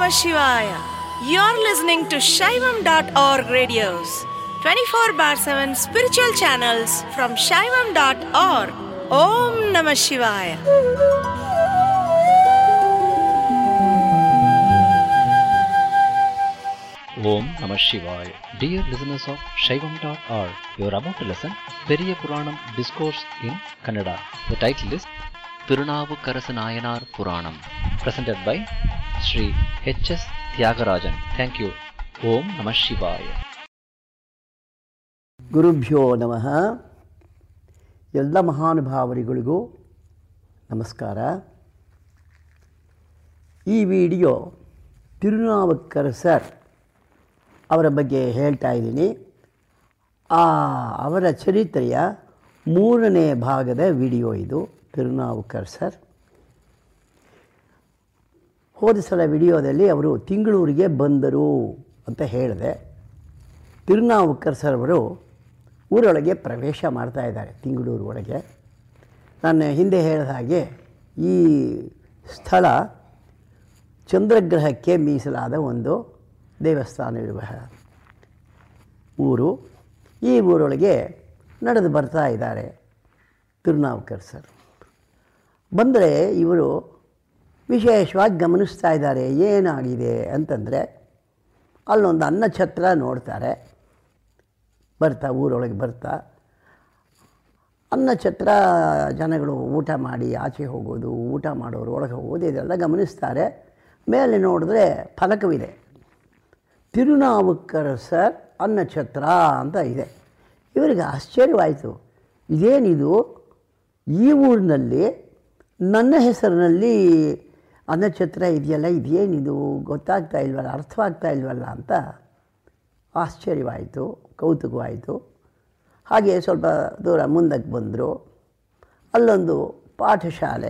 Namah Shivaya. You're listening to Shaivam.org radios, 24 bar 7 spiritual channels from Shaivam.org. Om Namah Shivaya. Om Namah Shivaya. Dear listeners of Shaivam.org, you are about to listen Periya Puranam Discourse in Kannada. The title is Tirunavukarasa Nayanar Puranam, presented by Sri H.S. Tyagarajan. Thank you. Om Namah Shivaya. ಗುರುಭ್ಯೋ ನಮಃ ಎಲ್ಲ ಮಹಾನುಭಾವರಿಗಳಿಗೂ ನಮಸ್ಕಾರ ಈ video ತಿರುನಾವಕ್ಕರ sir ಅವರ ಬಗ್ಗೆ ಹೇಳ್ತಾ ಇದ್ದೀನಿ ಆ ಅವರ ಚರಿತ್ರೆಯ ಮೂರನೇ ಭಾಗದ ವಿಡಿಯೋ ಇದು ತಿರುನಾವುಕರ್ ಸರ್ ಹೋದ ಸಲ ವಿಡಿಯೋದಲ್ಲಿ ಅವರು ತಿಂಗಳೂರಿಗೆ ಬಂದರು ಅಂತ ಹೇಳಿದೆ ತಿರುನಾವುಕರ್ ಸರ್ ಅವರು ಊರೊಳಗೆ ಪ್ರವೇಶ ಮಾಡ್ತಾ ಇದ್ದಾರೆ ತಿಂಗಳೂರು ಒಳಗೆ ನಾನು ಹಿಂದೆ ಹೇಳಿದ ಹಾಗೆ ಈ ಸ್ಥಳ ಚಂದ್ರಗ್ರಹಕ್ಕೆ ಮೀಸಲಾದ ಒಂದು ದೇವಸ್ಥಾನವಿರುವ ಊರು ಈ ಊರೊಳಗೆ ನಡೆದು ಬರ್ತಾ ಇದ್ದಾರೆ ತಿರುನಾವುಕರ್ ಸರ್ ಬಂದರೆ ಇವರು ವಿಶೇಷವಾಗಿ ಗಮನಿಸ್ತಾ ಇದ್ದಾರೆ ಏನಾಗಿದೆ ಅಂತಂದರೆ ಅಲ್ಲೊಂದು ಅನ್ನಛತ್ರ ನೋಡ್ತಾರೆ ಬರ್ತಾ ಊರೊಳಗೆ ಬರ್ತಾ ಅನ್ನಛತ್ರ ಜನಗಳು ಊಟ ಮಾಡಿ ಆಚೆ ಹೋಗೋದು ಊಟ ಮಾಡೋರು ಒಳಗೆ ಹೋಗೋದು ಇದೆಲ್ಲ ಗಮನಿಸ್ತಾರೆ ಮೇಲೆ ನೋಡಿದ್ರೆ ಫಲಕವಿದೆ ತಿರುನಾವುಕ್ಕರ ಸರ್ ಅನ್ನಛತ್ರ ಅಂತ ಇದೆ ಇವರಿಗೆ ಆಶ್ಚರ್ಯವಾಯಿತು ಇದೇನಿದು ಈ ಊರಿನಲ್ಲಿ ನನ್ನ ಹೆಸರಿನಲ್ಲಿ ಅನ್ನಛತ್ರ ಇದೆಯಲ್ಲ ಇದೇನಿದು ಗೊತ್ತಾಗ್ತಾ ಇಲ್ವಲ್ಲ ಅರ್ಥವಾಗ್ತಾ ಇಲ್ವಲ್ಲ ಅಂತ ಆಶ್ಚರ್ಯವಾಯಿತು ಕೌತುಕವಾಯಿತು ಹಾಗೆ ಸ್ವಲ್ಪ ದೂರ ಮುಂದಕ್ಕೆ ಬಂದರು ಅಲ್ಲೊಂದು ಪಾಠಶಾಲೆ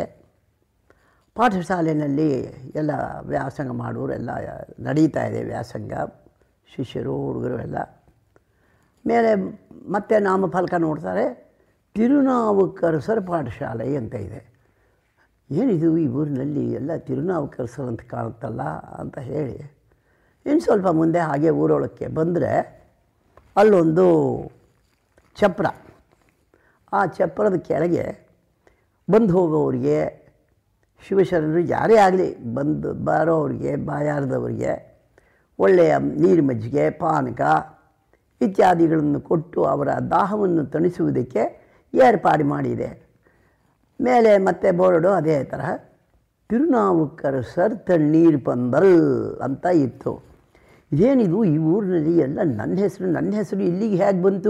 ಪಾಠಶಾಲೆಯಲ್ಲಿ ಎಲ್ಲ ವ್ಯಾಸಂಗ ಮಾಡೋರೆಲ್ಲ ನಡೀತಾ ಇದೆ ವ್ಯಾಸಂಗ ಶಿಷ್ಯರು ಹುಡುಗರು ಎಲ್ಲ ಮೇಲೆ ಮತ್ತೆ ನಾಮಫಲಕ ನೋಡ್ತಾರೆ ತಿರುನಾವುಕರಸರ ಪಾಠಶಾಲೆ ಅಂತ ಇದೆ ಏನಿದು ಈ ಊರಿನಲ್ಲಿ ಎಲ್ಲ ತಿರುನಾವುಕರಸರು ಅಂತ ಕಾಣುತ್ತಲ್ಲ ಅಂತ ಹೇಳಿ ಇನ್ನು ಸ್ವಲ್ಪ ಮುಂದೆ ಹಾಗೆ ಊರೊಳಕ್ಕೆ ಬಂದರೆ ಅಲ್ಲೊಂದು ಚಪ್ರ ಆ ಚಪ್ರದ ಕೆಳಗೆ ಬಂದು ಹೋಗೋರಿಗೆ ಶಿವಶರಣರು ಯಾರೇ ಆಗಲಿ ಬಂದು ಬರೋರಿಗೆ ಬಾಯಾರದವರಿಗೆ ಒಳ್ಳೆಯ ನೀರು ಮಜ್ಜಿಗೆ ಪಾನಕ ಇತ್ಯಾದಿಗಳನ್ನು ಕೊಟ್ಟು ಅವರ ದಾಹವನ್ನು ತಣಿಸುವುದಕ್ಕೆ ಏರ್ಪಾಡು ಮಾಡಿದೆ ಮೇಲೆ ಮತ್ತೆ ಬೋರ್ಡು ಅದೇ ತರಹ ತಿರುನಾವುಕ್ಕರ ಸರ್ ತಣ್ಣೀರು ಪಂದಲ್ ಅಂತ ಇತ್ತು ಇದೇನಿದು ಈ ಊರಿನಲ್ಲಿ ಎಲ್ಲ ನನ್ನ ಹೆಸರು ನನ್ನ ಹೆಸರು ಇಲ್ಲಿಗೆ ಹೇಗೆ ಬಂತು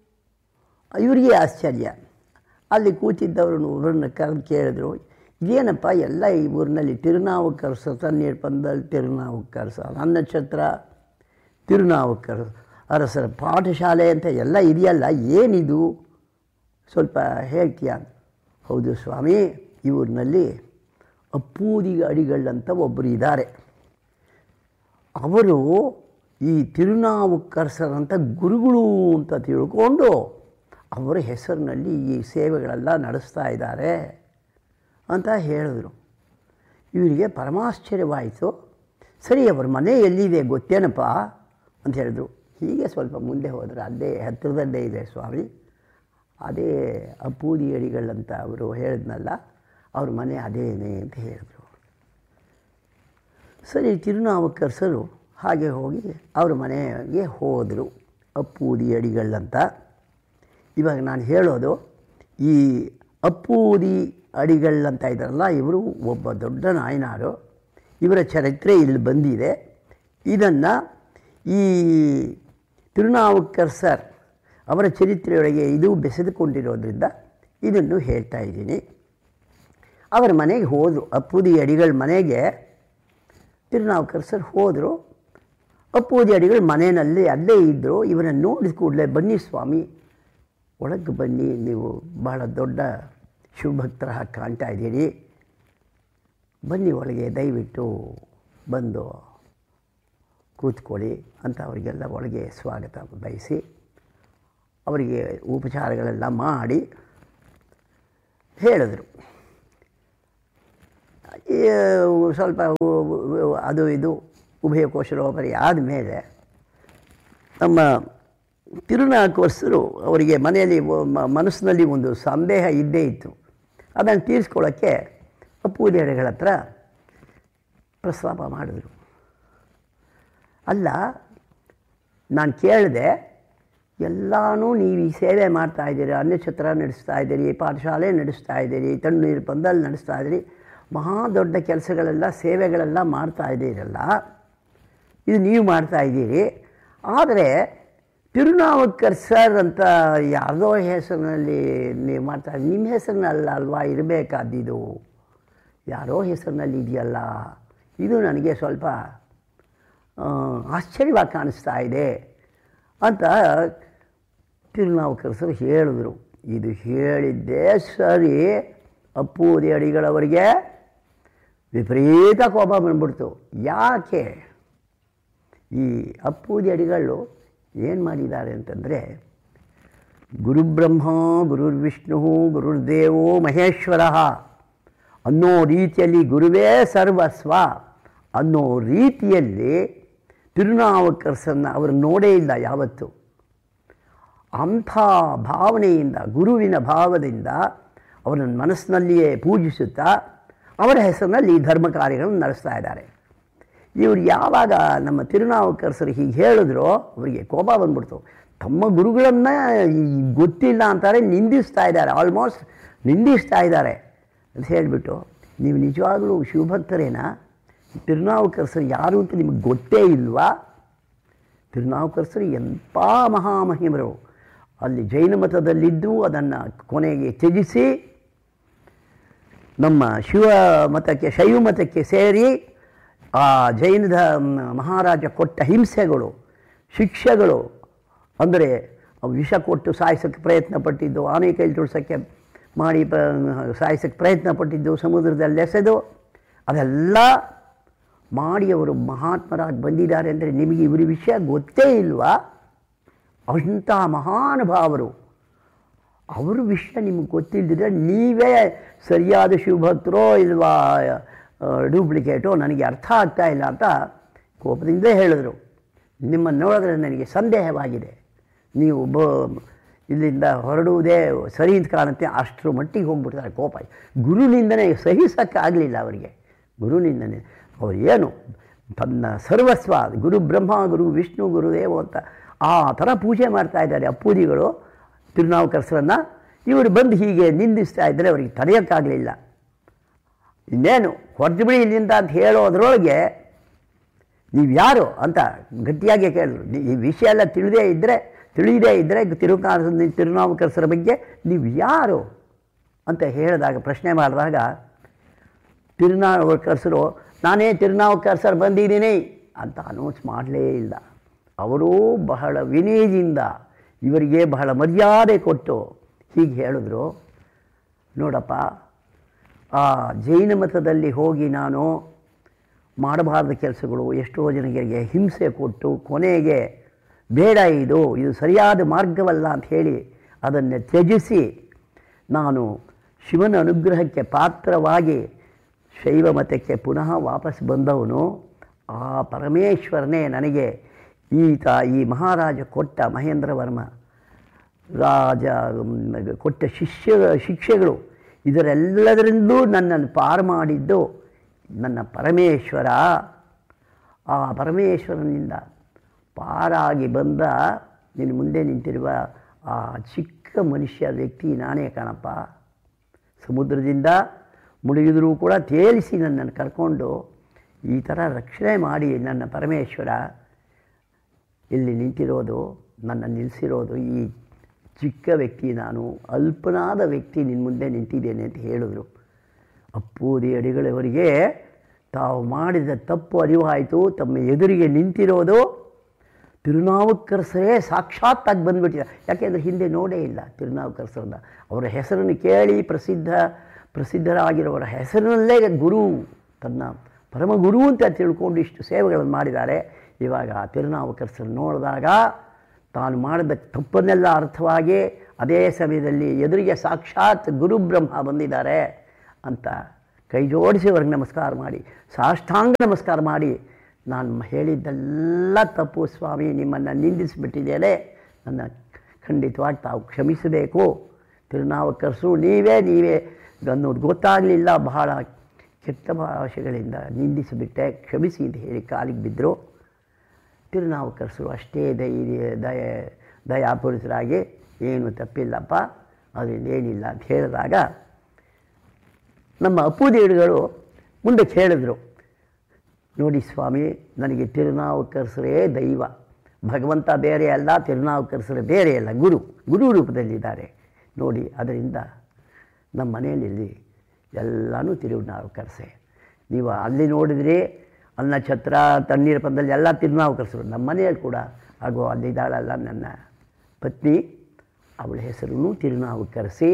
ಇವರಿಗೆ ಆಶ್ಚರ್ಯ ಅಲ್ಲಿ ಕೂತಿದ್ದವರು ಒಬ್ಬರನ್ನ ಕರೆದು ಕೇಳಿದ್ರು ಇದೇನಪ್ಪ ಎಲ್ಲ ಈ ಊರಿನಲ್ಲಿ ತಿರುನಾವುಕ್ಕರ ಸರ್ ತಣ್ಣೀರು ಪಂದಲ್ ತಿರುನಾವುಕ್ಕರ ಸರ್ ನಕ್ಷತ್ರ ತಿರುನಾವುಕ್ಕರ ಅರಸರ ಪಾಠಶಾಲೆ ಅಂತ ಎಲ್ಲ ಇದೆಯಲ್ಲ ಏನಿದು ಸ್ವಲ್ಪ ಹೇಳ್ತೀಯ ಹೌದು ಸ್ವಾಮಿ ಈ ಊರಿನಲ್ಲಿ ಅಪ್ಪೂದಿ ಅಡಿಗಳಂತ ಒಬ್ಬರು ಇದ್ದಾರೆ ಅವರು ಈ ತಿರುನಾವುಕ್ಕರಸರಂಥ ಗುರುಗಳು ಅಂತ ತಿಳ್ಕೊಂಡು ಅವರ ಹೆಸರಿನಲ್ಲಿ ಈ ಸೇವೆಗಳೆಲ್ಲ ನಡೆಸ್ತಾ ಇದ್ದಾರೆ ಅಂತ ಹೇಳಿದ್ರು ಇವರಿಗೆ ಪರಮಾಶ್ಚರ್ಯವಾಯಿತು ಸರಿ ಅವ್ರ ಮನೆ ಎಲ್ಲಿದೆ ಗೊತ್ತೇನಪ್ಪ ಅಂತ ಹೇಳಿದ್ರು ಹೀಗೆ ಸ್ವಲ್ಪ ಮುಂದೆ ಹೋದರೆ ಅಲ್ಲೇ ಹತ್ತಿರದಲ್ಲೇ ಇದೆ ಸ್ವಾಮಿ ಅದೇ ಅಪ್ಪೂದಿ ಅಡಿಗಳಂತ ಅವರು ಹೇಳಿದ್ನಲ್ಲ ಅವ್ರ ಮನೆ ಅದೇನೇ ಅಂತ ಹೇಳಿದ್ರು ಸರಿ ತಿರುನಾವುಕರ್ಸರು ಹಾಗೆ ಹೋಗಿ ಅವ್ರ ಮನೆಗೆ ಹೋದರು ಅಪ್ಪೂದಿ ಅಡಿಗಳಂತ ಇವಾಗ ನಾನು ಹೇಳೋದು ಈ ಅಪ್ಪೂದಿ ಅಡಿಗಳಂತ ಇದ್ದಾರಲ್ಲ ಇವರು ಒಬ್ಬ ದೊಡ್ಡ ನಾಯನಾರು ಇವರ ಚರಿತ್ರೆ ಇಲ್ಲಿ ಬಂದಿದೆ ಇದನ್ನು ಈ ತಿರುನಾವುಕ್ಕರ್ ಸರ್ ಅವರ ಚರಿತ್ರೆಯೊಳಗೆ ಇದು ಬೆಸೆದುಕೊಂಡಿರೋದ್ರಿಂದ ಇದನ್ನು ಹೇಳ್ತಾ ಇದ್ದೀನಿ ಅವರ ಮನೆಗೆ ಹೋದರು ಅಪ್ಪೂದಿ ಅಡಿಗಳ ಮನೆಗೆ ತಿರುನಾವುಕರ್ ಸರ್ ಹೋದರು ಅಪ್ಪೂದಿ ಅಡಿಗಳು ಮನೆಯಲ್ಲಿ ಅಲ್ಲೇ ಇದ್ದರು ಇವರನ್ನು ನೋಡಿದ ಕೂಡಲೇ ಬನ್ನಿ ಸ್ವಾಮಿ ಒಳಗೆ ಬನ್ನಿ ನೀವು ಬಹಳ ದೊಡ್ಡ ಶಿವಭಕ್ತರ ಹಾಗೆ ಕಾಣ್ತಾ ಇದ್ದೀರಿ ಬನ್ನಿ ಒಳಗೆ ದಯವಿಟ್ಟು ಬಂದು ಕೂತ್ಕೊಳ್ಳಿ ಅಂತ ಅವರಿಗೆಲ್ಲ ಒಳಗೆ ಸ್ವಾಗತ ಬಯಸಿ ಅವರಿಗೆ ಉಪಚಾರಗಳೆಲ್ಲ ಮಾಡಿ ಹೇಳಿದರು ಈ, ಸ್ವಲ್ಪ ಉ- ಉ- ಅದು ಇದು ಉಭಯ ಕೋಶರೋಪರಿ ಆದಮೇಲೆ ನಮ್ಮ ತಿರುನಾಕವಸ್ತರು ಅವರಿಗೆ ಮನೆಯಲ್ಲಿ ಒ- ಮ- ಮನಸ್ಸಿನಲ್ಲಿ ಒಂದು ಸಂದೇಹ ಇದ್ದೇ ಇತ್ತು ಅದನ್ನು ತೀರಿಸ್ಕೊಳ್ಳೋಕ್ಕೆ ಪೂಜೆಗಳ ಹತ್ರ ಪ್ರಸ್ತಾಪ ಮಾಡಿದ್ರು ಅಲ್ಲ ನಾನು ಕೇಳಿದೆ ಎಲ್ಲನೂ ನೀವು ಈ ಸೇವೆ ಮಾಡ್ತಾ ಇದ್ದೀರಿ ಅನ್ನಛತ್ರ ನಡೆಸ್ತಾ ಇದ್ದೀರಿ ಪಾಠಶಾಲೆ ನಡೆಸ್ತಾ ಇದ್ದೀರಿ ತಣ್ಣೀರು ಪಂದಲ್ ನಡೆಸ್ತಾ ಇದ್ದೀರಿ ಮಹಾ ದೊಡ್ಡ ಕೆಲಸಗಳೆಲ್ಲ ಸೇವೆಗಳೆಲ್ಲ ಮಾಡ್ತಾ ಇದ್ದೀರಲ್ಲ ಇದು ನೀವು ಮಾಡ್ತಾ ಇದ್ದೀರಿ ಆದರೆ ತಿರುನಾವಕ್ಕರ್ ಸರ್ ಅಂತ ಯಾವುದೋ ಹೆಸರಿನಲ್ಲಿ ನೀವು ಮಾಡ್ತಾ ಇದ್ದೀರಿ ನಿಮ್ಮ ಹೆಸರಿನಲ್ಲ ಅಲ್ವಾ ಇರಬೇಕಾದಿದು ಯಾರೋ ಹೆಸರಿನಲ್ಲಿ ಇದೆಯಲ್ಲ ಇದು ನನಗೆ ಸ್ವಲ್ಪ ಆ, ಆಶ್ಚರ್ಯವಾಗಿ ಕಾಣಿಸ್ತಾ ಇದೆ ಅಂತ ತಿರುನಾವುಕರ್ ಸರ್ ಹೇಳಿದ್ರು ಇದು ಹೇಳಿದ್ದೇ ಸರಿ ಅಪ್ಪೂದಿ ಅಡಿಗಳವರಿಗೆ ವಿಪರೀತ ಕೋಪ ಬಂದ್ಬಿಡ್ತು ಯಾಕೆ ಈ ಅಪ್ಪೂದಿ ಅಡಿಗಳು ಏನು ಮಾಡಿದ್ದಾರೆ ಅಂತಂದರೆ ಗುರುಬ್ರಹ್ಮ ಗುರುರ್ವಿಷ್ಣು ಗುರುರ್ದೇವೋ ಮಹೇಶ್ವರ ಅನ್ನೋ ರೀತಿಯಲ್ಲಿ ಗುರುವೇ ಸರ್ವಸ್ವ ಅನ್ನೋ ರೀತಿಯಲ್ಲಿ ತಿರುನಾವಕರ್ಸನ್ನು ಅವರು ನೋಡೇ ಇಲ್ಲ ಯಾವತ್ತು ಅಂಥ ಭಾವನೆಯಿಂದ ಗುರುವಿನ ಭಾವದಿಂದ ಅವರನ್ನು ಮನಸ್ಸಿನಲ್ಲಿಯೇ ಪೂಜಿಸುತ್ತಾ ಅವರ ಹೆಸರಿನಲ್ಲಿ ಈ ಧರ್ಮ ಕಾರ್ಯಗಳನ್ನು ನಡೆಸ್ತಾ ಇದ್ದಾರೆ ಇವರು ಯಾವಾಗ ನಮ್ಮ ತಿರುನಾವುಕರ್ಸರು ಹೀಗೆ ಹೇಳಿದ್ರೋ ಅವರಿಗೆ ಕೋಪ ಬಂದ್ಬಿಡ್ತು ತಮ್ಮ ಗುರುಗಳನ್ನು ಗೊತ್ತಿಲ್ಲ ಅಂತಾರೆ ನಿಂದಿಸ್ತಾ ಇದ್ದಾರೆ ಆಲ್ಮೋಸ್ಟ್ ನಿಂದಿಸ್ತಾ ಇದ್ದಾರೆ ಅಂತ ಹೇಳಿಬಿಟ್ಟು ನೀವು ನಿಜವಾಗಲೂ ಶಿವಭಕ್ತರೇನಾ ತಿರುನಾವುಕರ್ಸರು ಯಾರು ಅಂತ ನಿಮಗೆ ಗೊತ್ತೇ ಇಲ್ವಾ ತಿರುನಾವುಕರ್ಸರು ಎಂಥ ಮಹಾಮಹಿಮರು ಅಲ್ಲಿ ಜೈನ ಮತದಲ್ಲಿದ್ದು ಅದನ್ನು ಕೊನೆಗೆ ತ್ಯಜಿಸಿ ನಮ್ಮ ಶಿವ ಮತಕ್ಕೆ ಶೈವ ಮತಕ್ಕೆ ಸೇರಿ ಆ ಜೈನದ ಮ- ಮಹಾರಾಜ ಕೊಟ್ಟ ಹಿಂಸೆಗಳು ಶಿಕ್ಷೆಗಳು ಅಂದರೆ ವಿಷ ಕೊಟ್ಟು ಸಾಯಿಸೋಕ್ಕೆ ಪ್ರಯತ್ನ ಪಟ್ಟಿದ್ದು ಆನೆ ಕೈಲಿ ತುಳ್ಸೋಕ್ಕೆ ಮಾಡಿ ಪ ಸಾಯಿಸೋಕ್ಕೆ ಪ್ರಯತ್ನ ಪಟ್ಟಿದ್ದು ಸಮುದ್ರದಲ್ಲಿ ಎಸೆದು ಅದೆಲ್ಲ ಮಾಡಿ ಅವರು ಮಹಾತ್ಮರಾಗಿ ಬಂದಿದ್ದಾರೆ ಅಂದರೆ ನಿಮಗೆ ಇವ್ರ ವಿಷಯ ಗೊತ್ತೇ ಇಲ್ವಾ ಅಂಥ ಮಹಾನುಭಾವರು ಅವ್ರ ವಿಷಯ ನಿಮಗೆ ಗೊತ್ತಿಲ್ಲದಿದ್ರೆ ನೀವೇ ಸರಿಯಾದ ಶಿವಭಕ್ತರೋ ಇಲ್ವಾ ಡೂಪ್ಲಿಕೇಟೋ ನನಗೆ ಅರ್ಥ ಆಗ್ತಾ ಇಲ್ಲ ಅಂತ ಕೋಪದಿಂದ ಹೇಳಿದರು ನಿಮ್ಮನ್ನು ನೋಡಿದ್ರೆ ನನಗೆ ಸಂದೇಹವಾಗಿದೆ ನೀವು ಬ ಇಲ್ಲಿಂದ ಹೊರಡುವುದೇ ಸರಿ ಅಂತ ಕಾಣುತ್ತೆ ಅಷ್ಟರ ಮಟ್ಟಿಗೆ ಹೋಗ್ಬಿಡ್ತಾರೆ ಕೋಪ ಗುರುನಿಂದನೇ ಸಹಿಸೋಕ್ಕಾಗಲಿಲ್ಲ ಅವರಿಗೆ ಗುರುನಿಂದನೇ ಅವ್ರು ಏನು ತನ್ನ ಸರ್ವಸ್ವ ಗುರು ಬ್ರಹ್ಮ ಗುರು ವಿಷ್ಣು ಗುರುದೇವ ಅಂತ ಆ ಥರ ಪೂಜೆ ಮಾಡ್ತಾ ಇದ್ದಾರೆ ಅಪ್ಪೂದಿಗಳು ತಿರುನಾವುಕರ್ಸರನ್ನು ಇವರು ಬಂದು ಹೀಗೆ ನಿಂದಿಸ್ತಾ ಇದ್ದರೆ ಅವರಿಗೆ ತಡೆಯೋಕ್ಕಾಗಲಿಲ್ಲ ಇನ್ನೇನು ಹೊರಟು ಬಿಡಿ ಇಲ್ಲಿಂದ ಅಂತ ಹೇಳೋದ್ರೊಳಗೆ ನೀವು ಯಾರು ಅಂತ ಗಟ್ಟಿಯಾಗಿ ಕೇಳಿದ್ರು ನೀ- ಈ ವಿಷಯ ಎಲ್ಲ ತಿಳಿದೇ ಇದ್ದರೆ ತಿಳಿಯದೇ ಇದ್ದರೆ ತಿರುಕಾರ ತಿರುನಾವುಕರ್ಸರ ಬಗ್ಗೆ ನೀವು ಯಾರು ಅಂತ ಹೇಳಿದಾಗ ಪ್ರಶ್ನೆ ಮಾಡಿದಾಗ ತಿರುನಾವುಕರ್ಸರು ನಾನೇ ತಿರುನಾವುಕರ್ಸರು ಬಂದಿದ್ದೀನಿ ಅಂತ ಅನೌನ್ಸ್ ಮಾಡಲೇ ಇಲ್ಲ ಅವರು ಬಹಳ ವಿನಯದಿಂದ ಇವರಿಗೆ ಬಹಳ ಮರ್ಯಾದೆ ಕೊಟ್ಟು ಹೀಗೆ ಹೇಳಿದ್ರು ನೋಡಪ್ಪ ಆ ಜೈನ ಮತದಲ್ಲಿ ಹೋಗಿ ನಾನು ಮಾಡಬಾರ್ದ ಕೆಲಸಗಳು ಎಷ್ಟೋ ಜನರಿಗೆ ಹಿಂಸೆ ಕೊಟ್ಟು ಕೊನೆಗೆ ಬೇಡ ಇದು ಇದು ಸರಿಯಾದ ಮಾರ್ಗವಲ್ಲ ಅಂತ ಹೇಳಿ ಅದನ್ನು ತ್ಯಜಿಸಿ ನಾನು ಶಿವನ ಅನುಗ್ರಹಕ್ಕೆ ಪಾತ್ರವಾಗಿ ಶೈವ ಮತಕ್ಕೆ ಪುನಃ ವಾಪಸ್ ಬಂದವನು ಆ ಪರಮೇಶ್ವರನೇ ನನಗೆ ಈತ ಈ ಮಹಾರಾಜ ಕೊಟ್ಟ ಮಹೇಂದ್ರ ವರ್ಮ ರಾಜ ಮ್, ಕೊಟ್ಟ ಶಿಷ್ಯ ಶಿಕ್ಷೆಗಳು ಇದರೆಲ್ಲದರಿಂದಲೂ ನನ್ನನ್ನು ಪಾರು ಮಾಡಿದ್ದು ನನ್ನ ಪರಮೇಶ್ವರ ಆ ಪರಮೇಶ್ವರನಿಂದ ಪಾರಾಗಿ ಬಂದ ನಿನ್ನ ಮುಂದೆ ನಿಂತಿರುವ ಆ ಚಿಕ್ಕ ಮನುಷ್ಯ ವ್ಯಕ್ತಿ ನಾನೇ ಕಣಪ್ಪ ಸಮುದ್ರದಿಂದ ಮುಳುಗಿದರೂ ಕೂಡ ತೇಲಿಸಿ ನನ್ನನ್ನು ಕರ್ಕೊಂಡು ಈ ಥರ ರಕ್ಷಣೆ ಮಾಡಿ ನನ್ನ ಪರಮೇಶ್ವರ ಇಲ್ಲಿ ನಿಂತಿರೋದು ನನ್ನ ನಿಲ್ಲಿಸಿರೋದು ಈ ಚಿಕ್ಕ ವ್ಯಕ್ತಿ ನಾನು ಅಲ್ಪನಾದ ವ್ಯಕ್ತಿ ನಿನ್ನ ಮುಂದೆ ನಿಂತಿದ್ದೇನೆ ಅಂತ ಹೇಳಿದ್ರು ಅಪ್ಪೂದಿ ಅಡಿಗಳವರಿಗೆ ತಾವು ಮಾಡಿದ ತಪ್ಪು ಅರಿವಾಯಿತು ತಮ್ಮ ಎದುರಿಗೆ ನಿಂತಿರೋದು ತಿರುನಾವುಕರ್ಸರೇ ಸಾಕ್ಷಾತ್ತಾಗಿ ಬಂದುಬಿಟ್ಟಿದೆ ಯಾಕೆಂದರೆ ಹಿಂದೆ ನೋಡೇ ಇಲ್ಲ ತಿರುನಾವುಕರ್ಸರನ್ನ ಅವರ ಹೆಸರನ್ನು ಕೇಳಿ ಪ್ರಸಿದ್ಧ ಪ್ರಸಿದ್ಧರಾಗಿರೋರ ಹೆಸರಿನಲ್ಲೇ ಗುರು ತನ್ನ ಪರಮ ಗುರು ಅಂತ ತಿಳ್ಕೊಂಡು ಇಷ್ಟು ಸೇವೆಗಳನ್ನು ಮಾಡಿದ್ದಾರೆ ಇವಾಗ ಆ ತಿರುನಾವುಕರ್ಸರು ನೋಡಿದಾಗ ತಾನು ಮಾಡಿದ ತಪ್ಪನ್ನೆಲ್ಲ ಅರ್ಥವಾಗಿ ಅದೇ ಸಮಯದಲ್ಲಿ ಎದುರಿಗೆ ಸಾಕ್ಷಾತ್ ಗುರು ಬ್ರಹ್ಮ ಬಂದಿದ್ದಾರೆ ಅಂತ ಕೈ ಜೋಡಿಸಿ ಅವ್ರಿಗೆ ನಮಸ್ಕಾರ ಮಾಡಿ ಸಾಷ್ಟಾಂಗ ನಮಸ್ಕಾರ ಮಾಡಿ ನಾನು ಹೇಳಿದ್ದೆಲ್ಲ ತಪ್ಪು ಸ್ವಾಮಿ ನಿಮ್ಮನ್ನು ನಿಂದಿಸಿಬಿಟ್ಟಿದ್ದೇನೆ ನನ್ನ ಖಂಡಿತವಾಗಿ ತಾವು ಕ್ಷಮಿಸಬೇಕು ತಿರುನಾವಕರ್ಸು ನೀವೇ ನೀವೇ ಅನ್ನೋದು ಗೊತ್ತಾಗಲಿಲ್ಲ ಬಹಳ ಕೆಟ್ಟ ಭಾಷೆಗಳಿಂದ ನಿಂದಿಸಿಬಿಟ್ಟೆ ಕ್ಷಮಿಸಿ ಅಂತ ಹೇಳಿ ಕಾಲಿಗೆ ಬಿದ್ದರು ತಿರುನಾವುಕರಸರು ಅಷ್ಟೇ ಧೈರ್ಯ ದಯ ದಯಾಪುರುಷರಾಗಿ ಏನು ತಪ್ಪಿಲ್ಲಪ್ಪ ಅದರಿಂದ ಏನಿಲ್ಲ ಅಂತ ಹೇಳಿದಾಗ ನಮ್ಮ ಅಪ್ಪುದೇಡುಗಳು ಮುಂದಕ್ಕೆ ಹೇಳಿದ್ರು ನೋಡಿ ಸ್ವಾಮಿ ನನಗೆ ತಿರುನಾವುಕರಸರೇ ದೈವ ಭಗವಂತ ಬೇರೆ ಅಲ್ಲ ತಿರುನಾವುಕರಸರು ಬೇರೆ ಅಲ್ಲ ಗುರು ಗುರು ರೂಪದಲ್ಲಿದ್ದಾರೆ ನೋಡಿ ಅದರಿಂದ ನಮ್ಮ ಮನೆಯಲ್ಲಿ ಎಲ್ಲನೂ ತಿರುನಾವುಕರಸೆ ನೀವು ಅಲ್ಲಿ ನೋಡಿದ್ರೆ ಅನ್ನ ಛತ್ರ ತಣ್ಣೀರ ಪಂದಲ್ಲಿ ಎಲ್ಲ ತಿರುನಾವುಕರಸರು ನಮ್ಮ ಮನೆಯಲ್ಲಿ ಕೂಡ ಹಾಗೂ ಅಲ್ಲಿದ್ದಾಳಲ್ಲ ನನ್ನ ಪತ್ನಿ ಅವಳ ಹೆಸರನ್ನು ತಿರುನಾವುಕರಸಿ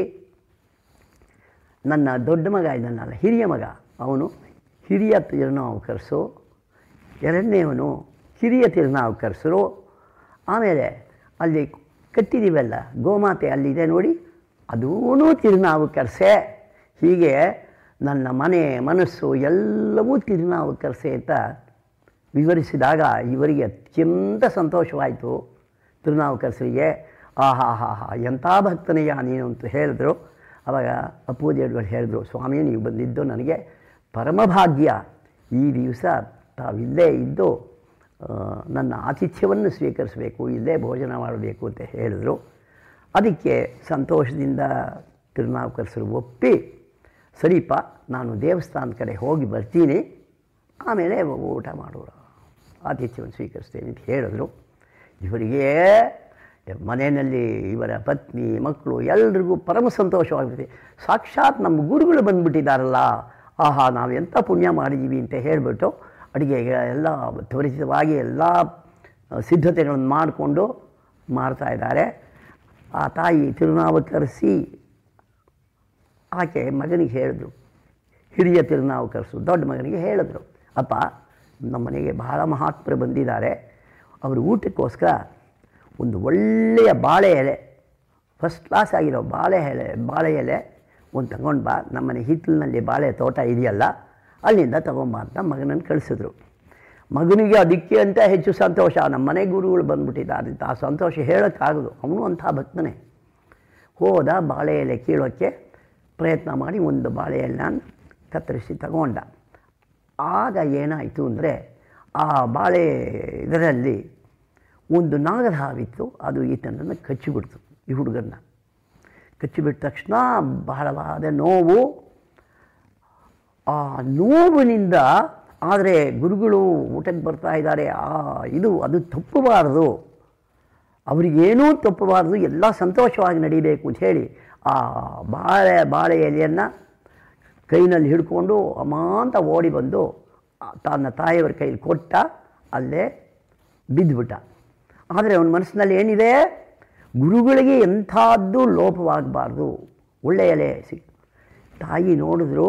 ನನ್ನ ದೊಡ್ಡ ಮಗ ಇದ್ದಾನಲ್ಲ ಹಿರಿಯ ಮಗ ಅವನು ಹಿರಿಯ ತಿರುನಾವುಕರಸು ಎರಡನೇವನು ಹಿರಿಯ ತಿರುನಾವುಕರಸರು ಆಮೇಲೆ ಅಲ್ಲಿ ಕಟ್ಟಿದ್ದೀವಲ್ಲ ಗೋಮಾತೆ ಅಲ್ಲಿದೆ ನೋಡಿ ಅದೂ ತಿರುನಾವುಕರಸೆ ಹೀಗೆ ನನ್ನ ಮನೆ ಮನಸ್ಸು ಎಲ್ಲವೂ ತಿರುನಾವುಕರಸೆ ಅಂತ ವಿವರಿಸಿದಾಗ ಇವರಿಗೆ ಅತ್ಯಂತ ಸಂತೋಷವಾಯಿತು ತಿರುನಾವುಕರಸರಿಗೆ ಆಹಾ ಹಾ ಹಾ ಎಂಥ ಭಕ್ತನೆಯ ನೀನು ಅಂತ ಹೇಳಿದ್ರು ಆವಾಗ ಅಪ್ಪೂದೇವ್ರುಗಳು ಹೇಳಿದ್ರು ಸ್ವಾಮಿ ನೀವು ಬಂದಿದ್ದು ನನಗೆ ಪರಮಭಾಗ್ಯ ಈ ದಿವಸ ತಾವಿಲ್ಲೇ ಇದ್ದು ಆ, ನನ್ನ ಆತಿಥ್ಯವನ್ನು ಸ್ವೀಕರಿಸಬೇಕು ಇಲ್ಲೇ ಭೋಜನ ಮಾಡಬೇಕು ಅಂತ ಹೇಳಿದ್ರು ಅದಕ್ಕೆ ಸಂತೋಷದಿಂದ ತಿರುನಾವುಕರಸರು ಒಪ್ಪಿ ಸರಿಪ ನಾನು ದೇವಸ್ಥಾನದ ಕಡೆ ಹೋಗಿ ಬರ್ತೀನಿ ಆಮೇಲೆ ಊಟ ಮಾಡೋಣ ಆತಿಥ್ಯವನ್ನು ಸ್ವೀಕರಿಸ್ತೇನೆ ಅಂತ ಹೇಳಿದ್ರು ಇವರಿಗೆ ಮನೆಯಲ್ಲಿ ಇವರ ಪತ್ನಿ ಮಕ್ಕಳು ಎಲ್ರಿಗೂ ಪರಮ ಸಂತೋಷವಾಗ್ಬಿಟ್ಟಿದೆ ಸಾಕ್ಷಾತ್ ನಮ್ಮ ಗುರುಗಳು ಬಂದುಬಿಟ್ಟಿದ್ದಾರಲ್ಲ ಆಹಾ ನಾವು ಎಂಥ ಪುಣ್ಯ ಮಾಡಿದ್ದೀವಿ ಅಂತ ಹೇಳಿಬಿಟ್ಟು ಅಡುಗೆಗೆ ಎಲ್ಲ ತ್ವರಿತವಾಗಿ ಎಲ್ಲ ಸಿದ್ಧತೆಗಳನ್ನು ಮಾಡಿಕೊಂಡು ಮಾಡ್ತಾ ಇದ್ದಾರೆ ಆ ತಾಯಿ ತಿರುನಾವಕರಿಸಿ ಆಕೆ ಮಗನಿಗೆ ಹೇಳಿದ್ರು ಹಿರಿಯ ತಿರುನಾವುಕರಸು ದೊಡ್ಡ ಮಗನಿಗೆ ಹೇಳಿದ್ರು ಅಪ್ಪ ನಮ್ಮ ಮನೆಗೆ ಬಹಳ ಮಹಾತ್ಮರು ಬಂದಿದ್ದಾರೆ ಅವರು ಊಟಕ್ಕೋಸ್ಕರ ಒಂದು ಒಳ್ಳೆಯ ಬಾಳೆ ಎಲೆ ಫಸ್ಟ್ ಕ್ಲಾಸ್ ಆಗಿರೋ ಬಾಳೆ ಎಲೆ ಬಾಳೆ ಎಲೆ ಒಂದು ತಗೊಂಡು ಬಾ ನಮ್ಮನೆ ಹಿತ್ತಲಿನಲ್ಲಿ ಬಾಳೆ ತೋಟ ಇದೆಯಲ್ಲ ಅಲ್ಲಿಂದ ತಗೊಂಬ ಅಂತ ಮಗನನ್ನು ಕಳಿಸಿದ್ರು ಮಗನಿಗೆ ಅದಕ್ಕೆ ಅಂತ ಹೆಚ್ಚು ಸಂತೋಷ ನಮ್ಮ ಮನೆ ಗುರುಗಳು ಬಂದ್ಬಿಟ್ಟಿದ್ದಾರೆ ಅಂತ ಆ ಸಂತೋಷ ಹೇಳೋಕ್ಕಾಗೋದು ಅವನು ಅಂಥ ಭಕ್ತನೇ ಹೋದ ಬಾಳೆ ಎಲೆ ಕೀಳೋಕ್ಕೆ ಪ್ರಯತ್ನ ಮಾಡಿ ಒಂದು ಬಾಳೆ ಎಲೆನ ಕತ್ತರಿಸಿ ತಗೊಂಡ ಆಗ ಏನಾಯಿತು ಅಂದರೆ ಆ ಬಾಳೆ ಇದರಲ್ಲಿ ಒಂದು ನಾಗರ ಹಾವಿತ್ತು ಅದು ಈತನನ್ನು ಕಚ್ಚಿಬಿಡ್ತು ಈ ಹುಡುಗನ್ನ ಕಚ್ಚಿಬಿಟ್ಟ ತಕ್ಷಣ ಬಹಳವಾದ ನೋವು ಆ ನೋವಿನಿಂದ ಆದರೆ ಗುರುಗಳು ಊಟಕ್ಕೆ ಬರ್ತಾ ಇದ್ದಾರೆ ಆ ಇದು ಅದು ತಪ್ಪಬಾರದು ಅವರಿಗೇನೂ ತಪ್ಪಬಾರದು ಎಲ್ಲ ಸಂತೋಷವಾಗಿ ನಡೀಬೇಕು ಅಂತ ಹೇಳಿ ಆ ಬಾಳೆ ಬಾಳೆ ಎಲೆಯನ್ನು ಕೈನಲ್ಲಿ ಹಿಡ್ಕೊಂಡು ಅಮಾಂತ ಓಡಿ ಬಂದು ಆ ತನ್ನ ತಾಯಿಯವರ ಕೈಲಿ ಕೊಟ್ಟ ಅಲ್ಲೇ ಬಿದ್ದುಬಿಟ್ಟ ಆದರೆ ಅವನ ಮನಸ್ಸಿನಲ್ಲಿ ಏನಿದೆ ಗುರುಗಳಿಗೆ ಎಂಥದ್ದು ಲೋಪವಾಗಬಾರ್ದು ಒಳ್ಳೆಯ ಎಲೆ ಸಿಕ್ ತಾಯಿ ನೋಡಿದ್ರು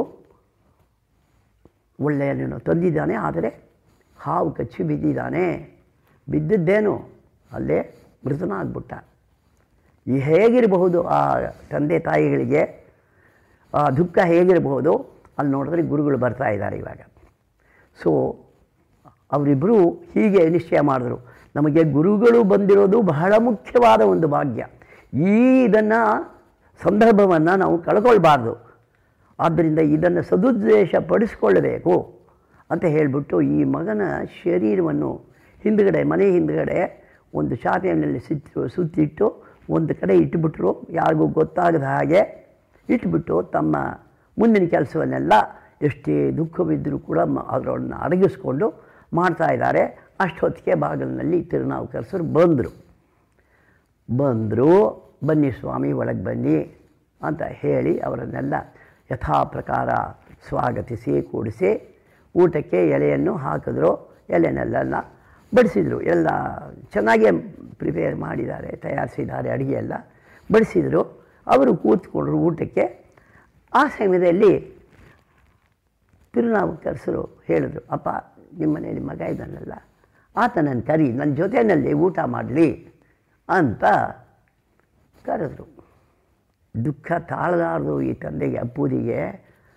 ಒಳ್ಳೆಯ ನೀನು ತಂದಿದ್ದಾನೆ ಆದರೆ ಹಾವು ಕಚ್ಚಿ ಬಿದ್ದಿದ್ದಾನೆ ಬಿದ್ದಿದ್ದೇನು ಅಲ್ಲೇ ಮೃತನಾಗ್ಬಿಟ್ಟ ಈ ಹೇಗಿರಬಹುದು ಆ ತಂದೆ ತಾಯಿಗಳಿಗೆ ಆ ದುಃಖ ಹೇಗಿರಬಹುದು ಅಲ್ಲಿ ನೋಡಿದ್ರೆ ಗುರುಗಳು ಬರ್ತಾ ಇದ್ದಾರೆ ಇವಾಗ ಸೊ ಅವರಿಬ್ಬರು ಹೀಗೆ ನಿಶ್ಚಯ ಮಾಡಿದ್ರು ನಮಗೆ ಗುರುಗಳು ಬಂದಿರೋದು ಬಹಳ ಮುಖ್ಯವಾದ ಒಂದು ಭಾಗ್ಯ ಈ ಇದನ್ನು ಸಂದರ್ಭವನ್ನು ನಾವು ಕಳ್ಕೊಳ್ಬಾರ್ದು ಆದ್ದರಿಂದ ಇದನ್ನು ಸದುದ್ದೇಶ ಪಡಿಸ್ಕೊಳ್ಳಬೇಕು ಅಂತ ಹೇಳಿಬಿಟ್ಟು ಈ ಮಗನ ಶರೀರವನ್ನು ಹಿಂದುಗಡೆ ಮನೆ ಹಿಂದುಗಡೆ ಒಂದು ಚಾಪೆಯಲ್ಲಿ ಸುತ್ತು ಸುತ್ತಿಟ್ಟು ಒಂದು ಕಡೆ ಇಟ್ಟುಬಿಟ್ರು ಯಾರಿಗೂ ಗೊತ್ತಾಗದ ಹಾಗೆ ಇಟ್ಬಿಟ್ಟು ತಮ್ಮ ಮುಂದಿನ ಕೆಲಸವನ್ನೆಲ್ಲ ಎಷ್ಟೇ ದುಃಖವಿದ್ದರೂ ಕೂಡ ಮ- ಅದರನ್ನು ಅಡಗಿಸ್ಕೊಂಡು ಮಾಡ್ತಾ ಇದ್ದಾರೆ ಅಷ್ಟೊತ್ತಿಗೆ ಬಾಗಿಲಿನಲ್ಲಿ ತಿರುನಾವುಕರಸರು ಬಂದರು ಬಂದರು ಬನ್ನಿ ಸ್ವಾಮಿ ಒಳಗೆ ಬನ್ನಿ ಅಂತ ಹೇಳಿ ಅವರನ್ನೆಲ್ಲ ಯಥಾ ಪ್ರಕಾರ ಸ್ವಾಗತಿಸಿ ಕೂಡಿಸಿ ಊಟಕ್ಕೆ ಎಲೆಯನ್ನು ಹಾಕಿದ್ರು ಎಲೆನೆಲ್ಲ ಬಡಿಸಿದರು ಎಲ್ಲ ಚೆನ್ನಾಗೇ ಪ್ರಿಪೇರ್ ಮಾಡಿದ್ದಾರೆ ತಯಾರಿಸಿದ್ದಾರೆ ಅಡುಗೆ ಎಲ್ಲ ಬಡಿಸಿದರು ಅವರು ಕೂತ್ಕೊಂಡ್ರು ಊಟಕ್ಕೆ ಆ ಸಮಯದಲ್ಲಿ ತಿರುನಾವುಕರಸರು ಹೇಳಿದ್ರು ಅಪ್ಪ ನಿಮ್ಮ ಮನೆಯಲ್ಲಿ ಮಗ ಇದ್ದಾನಲ್ಲ ಆತ ನನ್ನ ಕರಿ ನನ್ನ ಜೊತೆಯಲ್ಲಿ ಊಟ ಮಾಡಲಿ ಅಂತ ಕರೆದ್ರು ದುಃಖ ತಾಳಲಾರದು ಈ ತಂದೆಗೆ ಅಪ್ಪೂದಿಗೆ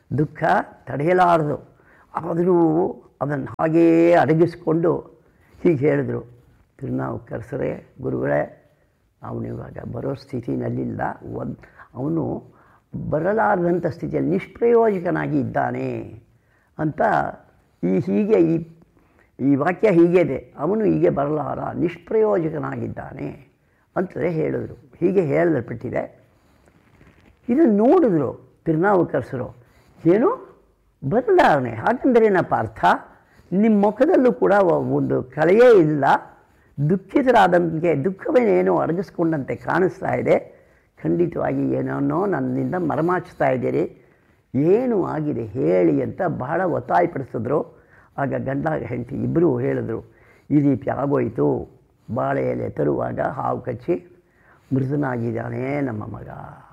ದುಃಖ ತಡೆಯಲಾರದು ಆದರೂ ಅದನ್ನು ಹಾಗೆಯೇ ಅಡಗಿಸ್ಕೊಂಡು ಹೀಗೆ ಹೇಳಿದರು ತಿರುನಾವುಕರಸರೇ ಗುರುಗಳೇ ಅವನು ಇವಾಗ ಬರೋ ಸ್ಥಿತಿನಲ್ಲಿಲ್ಲ ಒಂದು ಅವನು ಬರಲಾರದಂಥ ಸ್ಥಿತಿಯಲ್ಲಿ ನಿಷ್ಪ್ರಯೋಜಕನಾಗಿ ಇದ್ದಾನೆ ಅಂತ ಈ ಹೀಗೆ ಈ ಈ ವಾಕ್ಯ ಹೀಗೆ ಇದೆ ಅವನು ಹೀಗೆ ಬರಲಾರ ನಿಷ್ಪ್ರಯೋಜಕನಾಗಿದ್ದಾನೆ ಅಂತಲೇ ಹೇಳಿದ್ರು ಹೀಗೆ ಹೇಳಲ್ಪಟ್ಟಿದೆ ಇದನ್ನು ನೋಡಿದ್ರು ತಿರುನಾವುಕರಸರು ಏನು ಬದಲಾವಣೆ ಹಾಗಂದ್ರೆ ಏನಪ್ಪ ಅರ್ಥ ನಿಮ್ಮ ಮುಖದಲ್ಲೂ ಕೂಡ ಒಂದು ಕಲೆಯೇ ಇಲ್ಲ ದುಃಖಿತರಾದಂತೆ ದುಃಖವೇನೇನೋ ಅಡಗಿಸ್ಕೊಂಡಂತೆ ಕಾಣಿಸ್ತಾ ಇದೆ ಖಂಡಿತವಾಗಿ ಏನನ್ನೋ ನನ್ನಿಂದ ಮರಮಾಚ್ತಾ ಇದ್ದೀರಿ ಏನು ಆಗಿದೆ ಹೇಳಿ ಅಂತ ಬಹಳ ಒತ್ತಾಯಪಡಿಸಿದ್ರು ಆಗ ಗಂಡ ಹೆಂಡತಿ ಇಬ್ಬರೂ ಹೇಳಿದ್ರು ಈ ರೀತಿ ಆಗೋಯಿತು ಬಾಳೆ ಎಲೆ ತರುವಾಗ ಹಾವು ಕಚ್ಚಿ ಮೃತನಾಗಿದ್ದಾನೆ ನಮ್ಮ ಮಗ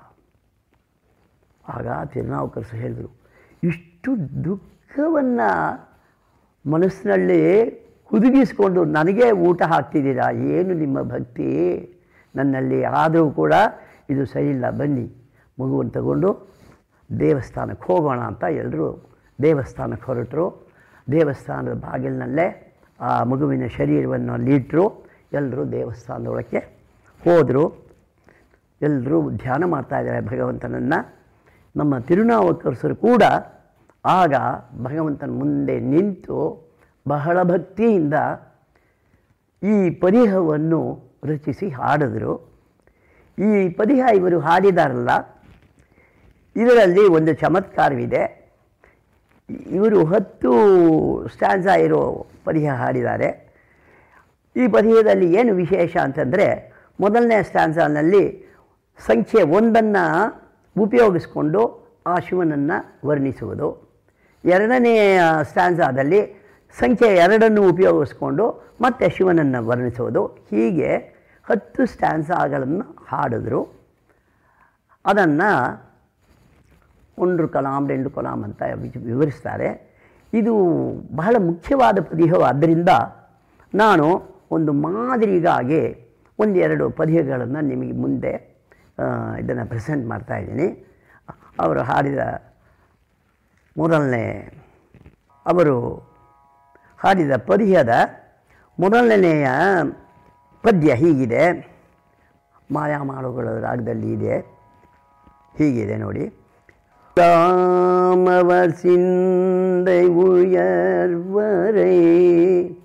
ಆಗ ತಿರುನಾವುಕರಸು ಹೇಳಿದರು ಇಷ್ಟು ದುಃಖವನ್ನು ಮನಸ್ಸಿನಲ್ಲಿ ಹುದುಗಿಸ್ಕೊಂಡು ನನಗೆ ಊಟ ಹಾಕ್ತಿದ್ದೀರಾ ಏನು ನಿಮ್ಮ ಭಕ್ತಿ ನನ್ನಲ್ಲಿ ಆದರೂ ಕೂಡ ಇದು ಸರಿಯಿಲ್ಲ ಬನ್ನಿ ಮಗುವನ್ನು ತಗೊಂಡು ದೇವಸ್ಥಾನಕ್ಕೆ ಹೋಗೋಣ ಅಂತ ಎಲ್ಲರೂ ದೇವಸ್ಥಾನಕ್ಕೆ ಹೊರಟರು ದೇವಸ್ಥಾನದ ಬಾಗಿಲಿನಲ್ಲೇ ಆ ಮಗುವಿನ ಶರೀರವನ್ನು ಅಲ್ಲಿಟ್ಟರು ಎಲ್ಲರೂ ದೇವಸ್ಥಾನದೊಳಕ್ಕೆ ಹೋದರು ಎಲ್ಲರೂ ಧ್ಯಾನ ಮಾಡ್ತಾ ಇದ್ದಾರೆ ಭಗವಂತನನ್ನು ನಮ್ಮ ತಿರುನಾವುಕರಸರು ಕೂಡ ಆಗ ಭಗವಂತನ ಮುಂದೆ ನಿಂತು ಬಹಳ ಭಕ್ತಿಯಿಂದ ಈ ಪದಿಹವನ್ನು ರಚಿಸಿ ಹಾಡಿದರು ಈ ಪದಿಹ ಇವರು ಹಾಡಿದಾರಲ್ಲ ಇದರಲ್ಲಿ ಒಂದು ಚಮತ್ಕಾರವಿದೆ ಇವರು ಹತ್ತು ಸ್ಟ್ಯಾನ್ಸ ಇರೋ ಪದಿಹ ಹಾಡಿದ್ದಾರೆ ಈ ಪದಿಯದಲ್ಲಿ ಏನು ವಿಶೇಷ ಅಂತಂದರೆ ಮೊದಲನೇ ಸ್ಟ್ಯಾನ್ಸಾನಲ್ಲಿ ಸಂಖ್ಯೆ ಒಂದನ್ನು ಉಪಯೋಗಿಸ್ಕೊಂಡು ಆ ಶಿವನನ್ನು ವರ್ಣಿಸುವುದು ಎರಡನೆಯ ಸ್ಟ್ಯಾನ್ಸಾದಲ್ಲಿ ಸಂಖ್ಯೆ ಎರಡನ್ನು ಉಪಯೋಗಿಸ್ಕೊಂಡು ಮತ್ತೆ ಶಿವನನ್ನು ವರ್ಣಿಸುವುದು ಹೀಗೆ ಹತ್ತು ಸ್ಟ್ಯಾನ್ಸಾಗಳನ್ನು ಹಾಡಿದ್ರು ಅದನ್ನು ಒಂಡ್ರು ಕಲಾಂ ರೆಂಡು ಕಲಾಂ ಅಂತ ವಿಚ್- ವಿವರಿಸ್ತಾರೆ ಇದು ಬಹಳ ಮುಖ್ಯವಾದ ಪದ್ಯವಾದ್ದರಿಂದ ನಾನು ಒಂದು ಮಾದರಿಗಾಗಿ ಒಂದೆರಡು ಪದ್ಯಗಳನ್ನು ನಿಮಗೆ ಮುಂದೆ ಇದನ್ನು ಪ್ರೆಸೆಂಟ್ ಮಾಡ್ತಾ ಇದ್ದೀನಿ ಅವರು ಹಾಡಿದ ಮೊದಲನೇ ಅವರು ಹಾಡಿದ ಪದ್ಯದ ಮೊದಲನೆಯ ಪದ್ಯ ಹೀಗಿದೆ ಮಾಯಾಮಾಳುಗಳ ರಾಗದಲ್ಲಿ ಇದೆ ಹೀಗಿದೆ ನೋಡಿ தாமவர் சிந்தை உயர்வரை